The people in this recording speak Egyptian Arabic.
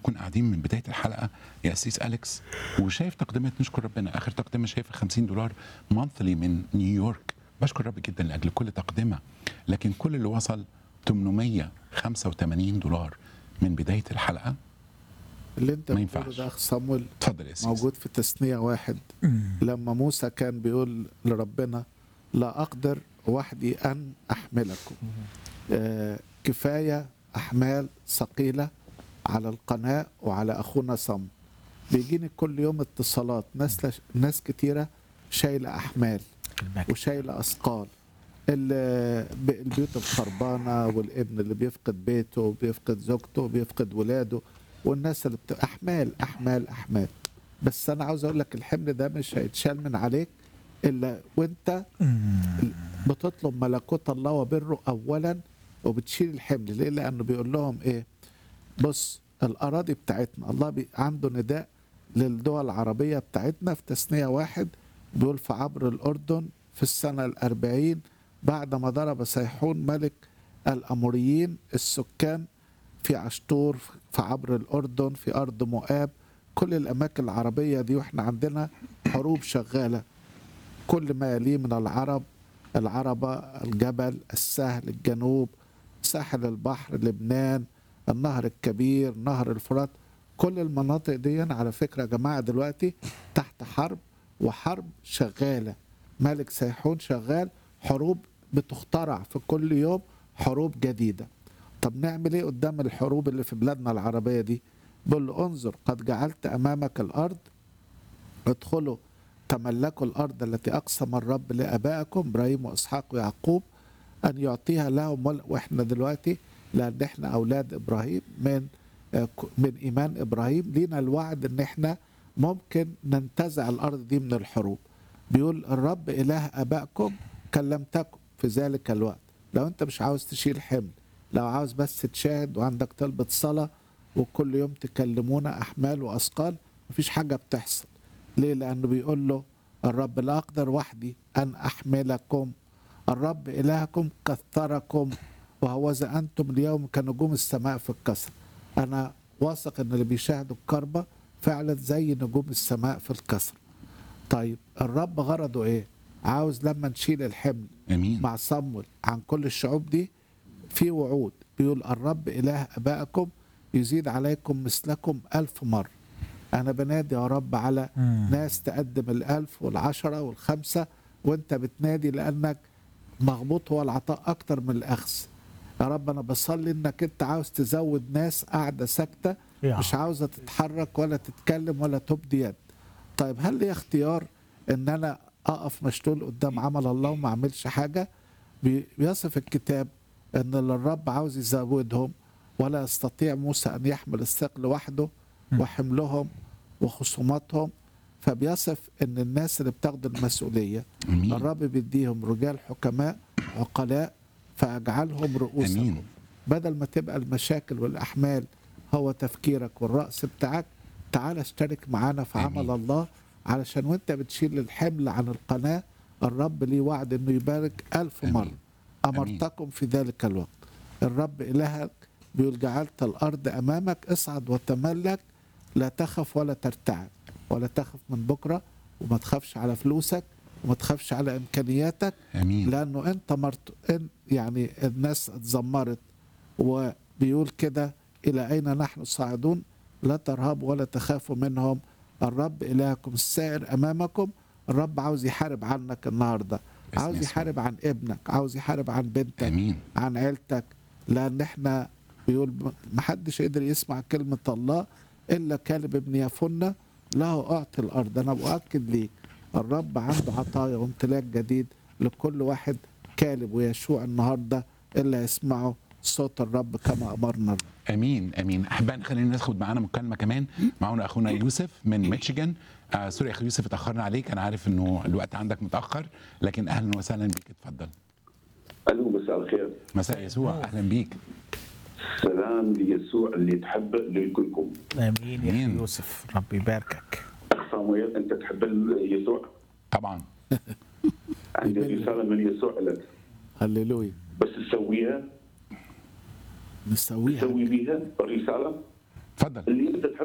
نكون قاعدين من بدايه الحلقه يا اسيس اليكس وشايف تقدمات نشكر ربنا اخر تقدمه شايفه 50 دولار مانثلي من نيويورك بشكر رب جدا لاجل كل تقدمه لكن كل اللي وصل 885 دولار من بدايه الحلقه اللي انت ما بتقوله ينفعش. ده اخ صامويل اتفضل يا اسيس موجود في تثنية واحد لما موسى كان بيقول لربنا لا أقدر وحدي أن أحملكم آه كفاية أحمال ثقيلة على القناة وعلى أخونا صم بيجيني كل يوم اتصالات ناس لش... ناس كتيرة شايلة أحمال المجد. وشايلة أثقال ال- ب- البيوت الخربانة والابن اللي بيفقد بيته وبيفقد زوجته وبيفقد ولاده والناس اللي بت... أحمال أحمال أحمال بس أنا عاوز أقول لك الحمل ده مش هيتشال من عليك إلا وأنت بتطلب ملكوت الله وبره أولا وبتشيل الحمل ليه؟ لأنه بيقول لهم إيه؟ بص الأراضي بتاعتنا الله بي... عنده نداء للدول العربية بتاعتنا في تثنية واحد بيقول في عبر الأردن في السنة الأربعين بعد ما ضرب سيحون ملك الأموريين السكان في عشتور في عبر الأردن في أرض مؤاب كل الأماكن العربية دي وإحنا عندنا حروب شغالة كل ما يليه من العرب العربة الجبل السهل الجنوب ساحل البحر لبنان النهر الكبير نهر الفرات كل المناطق دي على فكرة يا جماعة دلوقتي تحت حرب وحرب شغالة ملك سيحون شغال حروب بتخترع في كل يوم حروب جديدة طب نعمل ايه قدام الحروب اللي في بلادنا العربية دي بقول له انظر قد جعلت امامك الارض ادخلوا تملكوا الارض التي اقسم الرب لابائكم ابراهيم واسحاق ويعقوب ان يعطيها لهم وال- واحنا دلوقتي لان احنا اولاد ابراهيم من آه، ك- من ايمان ابراهيم لينا الوعد ان احنا ممكن ننتزع الارض دي من الحروب بيقول الرب اله ابائكم كلمتكم في ذلك الوقت لو انت مش عاوز تشيل حمل لو عاوز بس تشاهد وعندك طلبة صلاة وكل يوم تكلمونا أحمال وأثقال مفيش حاجة بتحصل ليه لأنه بيقول له الرب لا أقدر وحدي أن أحملكم الرب إلهكم كثركم وهوذا أنتم اليوم كنجوم السماء في الكسر أنا واثق أن اللي بيشاهدوا الكربة فعلا زي نجوم السماء في الكسر طيب الرب غرضه إيه عاوز لما نشيل الحمل امين مع صمول عن كل الشعوب دي في وعود بيقول الرب إله أبائكم يزيد عليكم مثلكم ألف مرة أنا بنادي يا رب على ناس تقدم الألف والعشرة والخمسة وانت بتنادي لأنك مغبوط هو العطاء أكتر من الأخذ يا رب أنا بصلي إنك أنت عاوز تزود ناس قاعدة ساكتة يا مش عاوزة تتحرك ولا تتكلم ولا تبدي يد طيب هل لي اختيار ان انا اقف مشلول قدام عمل الله وما اعملش حاجه بي- بيصف الكتاب ان اللي الرب عاوز يزودهم ولا يستطيع موسى ان يحمل الثقل وحده وحملهم وخصوماتهم فبيصف ان الناس اللي بتاخد المسؤوليه امين الرب بيديهم رجال حكماء عقلاء فاجعلهم رؤوسهم امين بدل ما تبقى المشاكل والأحمال هو تفكيرك والرأس بتاعك تعال اشترك معانا في آمين. عمل الله علشان وانت بتشيل الحمل عن القناة الرب ليه وعد انه يبارك ألف آمين. مرة أمرتكم في ذلك الوقت الرب إلهك بيقول جعلت الأرض أمامك اصعد وتملك لا تخف ولا ترتعب ولا تخف من بكرة وما تخافش على فلوسك وما تخافش على إمكانياتك امين لانه انت مرت... إن يعني الناس اتذمرت وبيقول كده الى اين نحن صاعدون لا ترهبوا ولا تخافوا منهم الرب الهكم السائر امامكم الرب عاوز يحارب عنك النهارده باسم عاوز يسوع. يحارب عن ابنك عاوز يحارب عن بنتك امين عن عيلتك لان احنا بيقول محدش قدر يسمع كلمة الله الا كالب ابن يفنة له اعطي الارض انا بؤكد ليك الرب عنده عطايا وامتلاك جديد لكل واحد كالب ويشوع النهارده الا يسمعوا صوت الرب كما امرنا الرب. امين امين احبائنا خلينا ناخد معانا مكالمه كمان معانا اخونا يوسف من ميشيغان آه سوري يا اخي يوسف اتاخرنا عليك انا عارف انه الوقت عندك متاخر لكن اهلا وسهلا بيك اتفضل الو مساء الخير مساء يسوع اهلا بيك سلام ليسوع اللي تحب لكلكم امين يا آمين. أخي يوسف ربي يباركك اخ صامويل انت تحب يسوع طبعا عندي رساله من يسوع لك هللويا بس تسويها نسويها تسوي بيها الرساله اتفضل اللي انت تحب